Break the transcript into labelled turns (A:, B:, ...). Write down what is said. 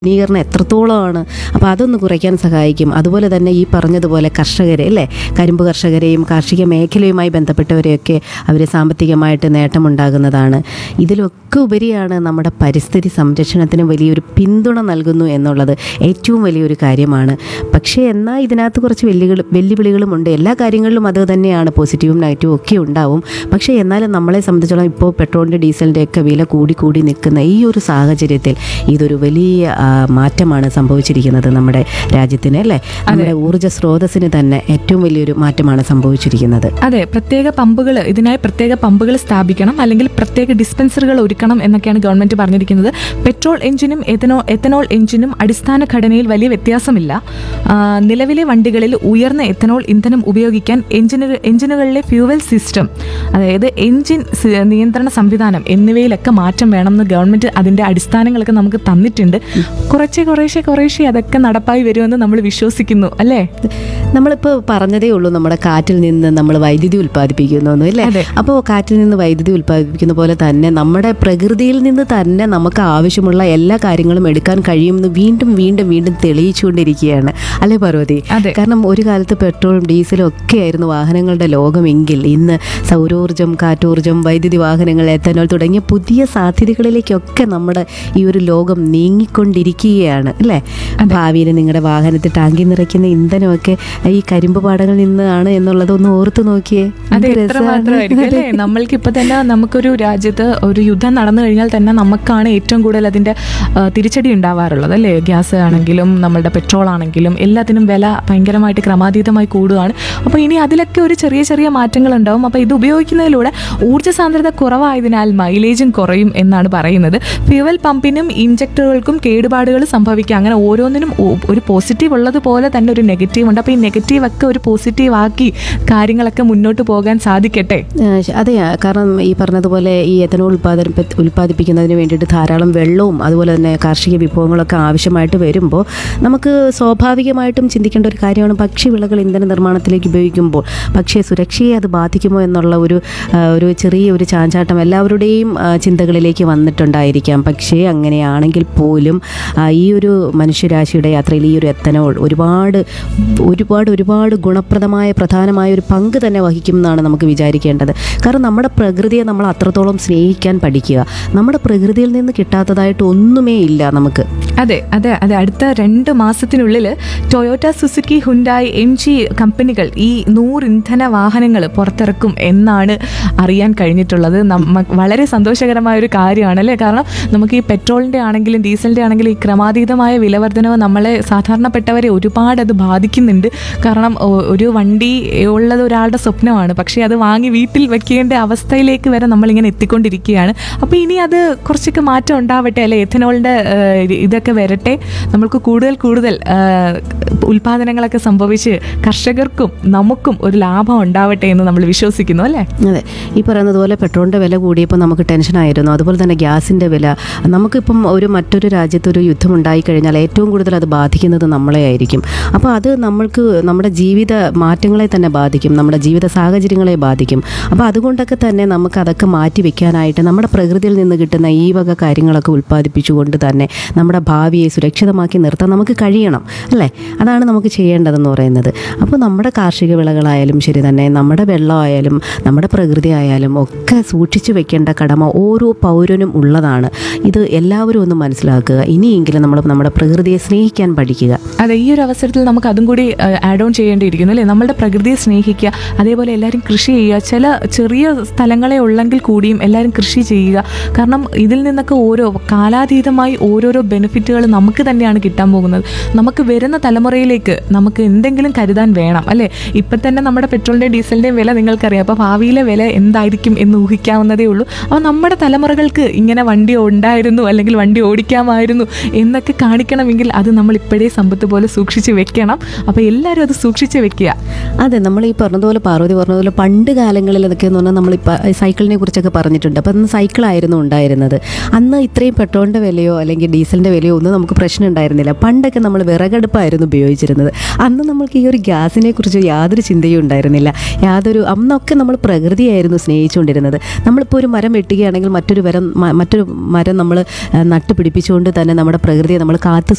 A: മലിനീകരണം എത്രത്തോളമാണ് അപ്പോൾ അതൊന്ന് കുറയ്ക്കാൻ സഹായിക്കും അതുപോലെ തന്നെ ഈ പറഞ്ഞതുപോലെ കർഷകരെ അല്ലേ കരിമ്പ് കർഷകരെയും കാർഷിക മേഖലയുമായി ബന്ധപ്പെട്ടവരെയൊക്കെ അവർ സാമ്പത്തികമായിട്ട് നേട്ടമുണ്ടാകുന്നതാണ് ഇതിലൊക്കെ ഉപരിയാണ് നമ്മുടെ പരിസ്ഥിതി സംരക്ഷണത്തിന് വലിയൊരു പിന്തുണ നൽകുന്നു എന്നുള്ളത് ഏറ്റവും വലിയൊരു കാര്യമാണ് പക്ഷേ എന്നാൽ ഇതിനകത്ത് കുറച്ച് വെല്ലുകൾ വെല്ലുവിളികളുമുണ്ട് എല്ലാ കാര്യങ്ങളിലും അത് തന്നെയാണ് പോസിറ്റീവും നെഗറ്റീവും ഒക്കെ ഉണ്ടാവും പക്ഷേ എന്നാലും നമ്മളെ സംബന്ധിച്ചോളം ഇപ്പോൾ പെട്രോളിൻ്റെ ഡീസലിൻ്റെ ഒക്കെ വില കൂടി കൂടി നിൽക്കുന്ന ഈ ഒരു സാഹചര്യത്തിൽ ഇതൊരു വലിയ ആ, മാറ്റമാണ് സംഭവിച്ചിരിക്കുന്നത് നമ്മുടെ രാജ്യത്തിന് അല്ലേ നമ്മുടെ ഊർജ്ജ സ്രോതസ്സിന് തന്നെ ഏറ്റവും വലിയൊരു മാറ്റമാണ് സംഭവിച്ചിരിക്കുന്നത്
B: അതെ പ്രത്യേക പമ്പുകൾ ഇതിനായി പ്രത്യേക പമ്പുകൾ സ്ഥാപിക്കണം അല്ലെങ്കിൽ പ്രത്യേക ഡിസ്പെൻസറുകൾ ഒരുക്കണം എന്നൊക്കെയാണ് ഗവൺമെന്റ് പറഞ്ഞിരിക്കുന്നത് പെട്രോൾ എഞ്ചിനും എത്തനോ എത്തനോൾ എഞ്ചിനും അടിസ്ഥാന ഘടനയിൽ വലിയ വ്യത്യാസമില്ല ആ, നിലവിലെ വണ്ടികളിൽ ഉയർന്ന എത്തനോൾ ഇന്ധനം ഉപയോഗിക്കാൻ എഞ്ചിനു എഞ്ചിനുകളിലെ ഫ്യൂവൽ സിസ്റ്റം അതായത് എഞ്ചിൻ സി- നിയന്ത്രണ സംവിധാനം എന്നിവയിലൊക്കെ മാറ്റം വേണമെന്ന് ഗവൺമെന്റ് അതിന്റെ അടിസ്ഥാനങ്ങളൊക്കെ നമുക്ക് തന്നിട്ടുണ്ട് കുറച്ച് കുറേശ്ശെ കുറേശ്ശെ അതൊക്കെ നടപ്പായി വരുമെന്ന് നമ്മൾ വിശ്വസിക്കുന്നു അല്ലേ
A: നമ്മളിപ്പോൾ പറഞ്ഞതേ ഉള്ളൂ നമ്മുടെ കാറ്റിൽ നിന്ന് നമ്മൾ വൈദ്യുതി ഉൽപ്പാദിപ്പിക്കുന്നു അല്ലേ
B: അതെ.
A: അപ്പോൾ കാറ്റിൽ നിന്ന് വൈദ്യുതി ഉൽപ്പാദിപ്പിക്കുന്ന പോലെ തന്നെ നമ്മുടെ പ്രകൃതിയിൽ നിന്ന് തന്നെ നമുക്ക് ആവശ്യമുള്ള എല്ലാ കാര്യങ്ങളും എടുക്കാൻ കഴിയുമെന്ന് വീണ്ടും വീണ്ടും വീണ്ടും തെളിയിച്ചുകൊണ്ടിരിക്കുകയാണ് അല്ലേ പാർവതി
B: അതെ.
A: കാരണം ഒരു കാലത്ത് പെട്രോളും ഡീസലും ഒക്കെ ആയിരുന്നു വാഹനങ്ങളുടെ ലോകമെങ്കിൽ ഇന്ന് സൗരോർജ്ജം കാറ്റോർജ്ജം വൈദ്യുതി വാഹനങ്ങൾ എത്തനോൾ തുടങ്ങിയ പുതിയ സാധ്യതകളിലേക്കൊക്കെ നമ്മുടെ ഈ ഒരു ലോകം നീങ്ങിക്കൊണ്ടിരിക്കുകയാണ് അല്ലേ ഭാവിയിൽ നിങ്ങളുടെ വാഹനത്തിൽ ടാങ്കി നിറയ്ക്കുന്ന ഇന്ധനമൊക്കെ ഈ കരിമ്പ് പാടങ്ങളിൽ നിന്നാണ് എന്നുള്ളത് ഒന്ന് ഓർത്ത് നോക്കിയേ
B: അതെ
A: എന്ത്
B: എത്ര
A: രസാണ്.
B: മാത്രമായിരിക്കും അല്ലേ നമ്മൾക്ക് ഇപ്പൊ തന്നെ നമുക്കൊരു രാജ്യത്ത് ഒരു യുദ്ധം നടന്നു കഴിഞ്ഞാൽ തന്നെ നമുക്കാണ് ഏറ്റവും കൂടുതൽ അതിന്റെ ആ, തിരിച്ചടി ഉണ്ടാവാറുള്ളത് അല്ലേ ഗ്യാസ് ആണെങ്കിലും നമ്മളുടെ പെട്രോൾ ആണെങ്കിലും എല്ലാത്തിനും വില ഭയങ്കരമായിട്ട് ക്രമാതീതമായി കൂടുകയാണ് അപ്പോൾ ഇനി അതിലൊക്കെ ഒരു ചെറിയ ചെറിയ മാറ്റങ്ങൾ ഉണ്ടാവും അപ്പോൾ ഇത് ഉപയോഗിക്കുന്നതിലൂടെ ഊർജ്ജ സാന്ദ്രത കുറവായതിനാൽ മൈലേജും കുറയും എന്നാണ് പറയുന്നത് ഫ്യൂവൽ പമ്പിനും ഇഞ്ചക്ടറുകൾക്കും കേടുപാടുകൾ സംഭവിക്കാം അങ്ങനെ ഓരോന്നിനും ഒ- ഒരു പോസിറ്റീവ് ഉള്ളതുപോലെ തന്നെ ഒരു നെഗറ്റീവ് ഉണ്ട് അപ്പോൾ ഈ നെഗറ്റീവ് ഒക്കെ ഒരു പോസിറ്റീവ് ആക്കി കാര്യങ്ങളൊക്കെ മുന്നോട്ട് പോകാൻ സാധിക്കട്ടെ
A: ആ, ശ- അതെ ആ, കാരണം ഈ പറഞ്ഞതുപോലെ ഈ എത്തനോൾ ഉൽപ്പാദന ഉൽപ്പാദിപ്പിക്കുന്നതിന് വേണ്ടിയിട്ട് ധാരാളം വെള്ളവും അതുപോലെ തന്നെ കാർഷിക വിഭവങ്ങളൊക്കെ ആവശ്യമായിട്ട് വരുമ്പോൾ നമുക്ക് സ്വാഭാവികമായിട്ടും ചിന്തിക്കേണ്ട ഒരു കാര്യമാണ് ഭക്ഷ്യവിളകൾ ഇന്ധന നിർമ്മാണത്തിലേക്ക് ഉപയോഗിക്കുമ്പോൾ പക്ഷേ സുരക്ഷയെ അത് ബാധിക്കുമോ എന്നുള്ള ഒരു ആ, ഒരു ചെറിയ ഒരു ചാഞ്ചാട്ടം എല്ലാവരുടെയും ആ, ചിന്തകളിലേക്ക് വന്നിട്ടുണ്ടായിരിക്കാം പക്ഷേ അങ്ങനെയാണെങ്കിൽ പോലും ആ, ഈ ഒരു മനുഷ്യരാശിയുടെ യാത്രയിൽ ഈ ഒരു എത്തനോൾ ഒരുപാട് ഒരുപാട് ഒരുപാട് ഗുണപ്രദമായ പ്രധാനമായ ഒരു പങ്ക് തന്നെ വഹിക്കും എന്നാണ് നമുക്ക് വിചാരിക്കേണ്ടത് കാരണം നമ്മുടെ പ്രകൃതിയെ നമ്മൾ അത്രത്തോളം സ്നേഹിക്കാൻ പഠിക്കുക നമ്മുടെ പ്രകൃതിയിൽ നിന്ന് കിട്ടാത്തതായിട്ട് ഒന്നുമേ ഇല്ല നമുക്ക്
B: അതെ അതെ അതെ അടുത്ത രണ്ട് മാസത്തിനുള്ളിൽ Toyota Suzuki Hyundai M G കമ്പനികൾ ഈ നൂറ് ഇന്ധന വാഹനങ്ങൾ പുറത്തിറക്കും എന്നാണ് അറിയാൻ കഴിഞ്ഞിട്ടുള്ളത് നമ്മ വളരെ സന്തോഷകരമായ ഒരു കാര്യമാണ് അല്ലേ കാരണം നമുക്ക് ഈ പെട്രോളിൻ്റെ ആണെങ്കിലും ഡീസലിൻ്റെ ആണെങ്കിലും ഈ ക്രമാതീതമായ വിലവർധനവ് നമ്മളെ സാധാരണപ്പെട്ടവരെ ഒരുപാട് അത് ബാധിക്കുന്നുണ്ട് കാരണം ഒ- ഒരു വണ്ടി ഉള്ളത് ഒരാളുടെ സ്വപ്നമാണ് പക്ഷേ അത് വാങ്ങി വീട്ടിൽ വെക്കേണ്ട അവസ്ഥയിലേക്ക് വരെ നമ്മളിങ്ങനെ എത്തിക്കൊണ്ടിരിക്കുകയാണ് അപ്പോൾ ഇനി അത് കുറച്ചൊക്കെ മാറ്റം ഉണ്ടാവട്ടെ അല്ലെ എഥനോളിൻ്റെ ഇതൊക്കെ വരട്ടെ നമ്മൾക്ക് കൂടുതൽ കൂടുതൽ ആ, ഉൽപാദനങ്ങളൊക്കെ സംഭവിച്ച് കർഷകർക്കും നമുക്കും ഒരു ലാഭം ഉണ്ടാവട്ടെ എന്ന് നമ്മൾ വിശ്വസിക്കുന്നു അല്ലേ
A: അതെ ഈ പറയുന്നത് പോലെ പെട്രോളിൻ്റെ വില കൂടിയപ്പോൾ നമുക്ക് ടെൻഷനായിരുന്നു അതുപോലെ തന്നെ ഗ്യാസിൻ്റെ വില നമുക്കിപ്പം ഒരു മറ്റൊരു രാജ്യത്ത് ഒരു യുദ്ധം ഉണ്ടായി കഴിഞ്ഞാൽ ഏറ്റവും കൂടുതൽ അത് ബാധിക്കുന്നത് നമ്മളെ ആയിരിക്കും അപ്പോൾ അത് നമ്മൾക്ക് നമ്മുടെ ജീവിത മാറ്റങ്ങളെ തന്നെ ബാധിക്കും നമ്മുടെ ജീവിത സാഹചര്യങ്ങളെ ബാധിക്കും അപ്പോൾ അതുകൊണ്ടൊക്കെ തന്നെ നമുക്ക് അതൊക്കെ മാറ്റി വെക്കാനായിട്ട് നമ്മുടെ പ്രകൃതിയിൽ നിന്ന് കിട്ടുന്ന ഈ വക കാര്യങ്ങളൊക്കെ ഉൽപ്പാദിപ്പിച്ചുകൊണ്ട് തന്നെ നമ്മുടെ ഭാവിയെ സുരക്ഷിതമാക്കി നിർത്താൻ നമുക്ക് കഴിയണം അല്ലേ അതാണ് നമുക്ക് ചെയ്യേണ്ടതെന്ന് പറയുന്നത് അപ്പോൾ നമ്മുടെ കാർഷിക വിളകളായാലും ശരി തന്നെ നമ്മുടെ വെള്ളമായാലും നമ്മുടെ പ്രകൃതി ആയാലും ഒക്കെ സൂക്ഷിച്ചു വെക്കേണ്ട കടമ ഓരോ പൗരനും ഉള്ളതാണ് ഇത് എല്ലാവരും ഒന്ന് മനസ്സിലാക്കുക ഇനിയെങ്കിലും നമ്മൾ നമ്മുടെ പ്രകൃതിയെ സ്നേഹിക്കാൻ പഠിക്കുക
B: അതെ ഈ ഒരു അവസരത്തിൽ നമുക്ക് അതും കൂടി ആഡ് ഓൺ ചെയ്യേണ്ടിയിരിക്കുന്നു അല്ലേ നമ്മുടെ പ്രകൃതിയെ സ്നേഹിക്കുക അതേപോലെ എല്ലാവരും കൃഷി ചെയ്യുക ചില ചെറിയ സ്ഥലങ്ങളെ ഉള്ളെങ്കിൽ കൂടിയും എല്ലാവരും കൃഷി ചെയ്യുക കാരണം ഇതിൽ നിന്നൊക്കെ ഓരോ കാലാതീതമായി ഓരോരോ ബെനിഫിറ്റുകൾ നമുക്ക് തന്നെയാണ് കിട്ടാൻ പോകുന്നത് നമുക്ക് വരുന്ന തലമുറയിലേക്ക് നമുക്ക് എന്തെങ്കിലും കരുതാൻ വേണം അല്ലേ ഇപ്പം തന്നെ നമ്മുടെ പെട്രോളിൻ്റെയും ഡീസലിൻ്റെയും വില നിങ്ങൾക്കറിയാം അപ്പോൾ ഭാവിയിലെ വില എന്തായിരിക്കും എന്ന് ഊഹിക്കാവുന്നതേ ഉള്ളൂ അപ്പോൾ നമ്മുടെ തലമുറകൾക്ക് ഇങ്ങനെ വണ്ടി ഉണ്ടായിരുന്നു അല്ലെങ്കിൽ വണ്ടി ഓടിക്കാമായിരുന്നു എന്നൊക്കെ കാണിക്കണമെങ്കിൽ അത് നമ്മൾ ഇപ്പോഴേ സമ്പത്ത് പോലെ സൂക്ഷിച്ച് വെക്കണം അപ്പോൾ എല്ലാവരും അത് സൂക്ഷിച്ച് വെക്കുക
A: അതെ നമ്മൾ ഈ പറഞ്ഞതുപോലെ പാർവതി പറഞ്ഞതുപോലെ പണ്ട് കാലങ്ങളിൽ അതൊക്കെ എന്ന് പറഞ്ഞാൽ നമ്മൾ സൈക്കിളിനെ കുറിച്ചൊക്കെ പറഞ്ഞിട്ടുണ്ട് അപ്പം അന്ന് സൈക്കിളായിരുന്നു ഉണ്ടായിരുന്നത് അന്ന് ഇത്രയും പെട്രോളിൻ്റെ വിലയോ അല്ലെങ്കിൽ ഡീസലിൻ്റെ വിലയോ ഒന്നും നമുക്ക് പ്രശ്നം ഉണ്ടായിരുന്നില്ല പണ്ടൊക്കെ നമ്മൾ വിറകടുപ്പായിരുന്നു ഉപയോഗിച്ചിരുന്നത് അന്ന് നമ്മൾക്ക് ഈ ഒരു ഗ്യാസിനെ കുറിച്ച് യാതൊരു ചിന്തയും ഉണ്ടായിരുന്നില്ല യാതൊരു അന്നൊക്കെ നമ്മൾ പ്രകൃതിയായിരുന്നു സ്നേഹിച്ചുകൊണ്ടിരുന്നത് നമ്മളിപ്പോൾ ഒരു മരം വെട്ടുകയാണെങ്കിൽ മറ്റൊരു മരം മ- മറ്റൊരു മരം നമ്മൾ നട്ടുപിടിപ്പിച്ചുകൊണ്ട് തന്നെ നമ്മുടെ പ്രകൃതിയെ നമ്മൾ കാത്തു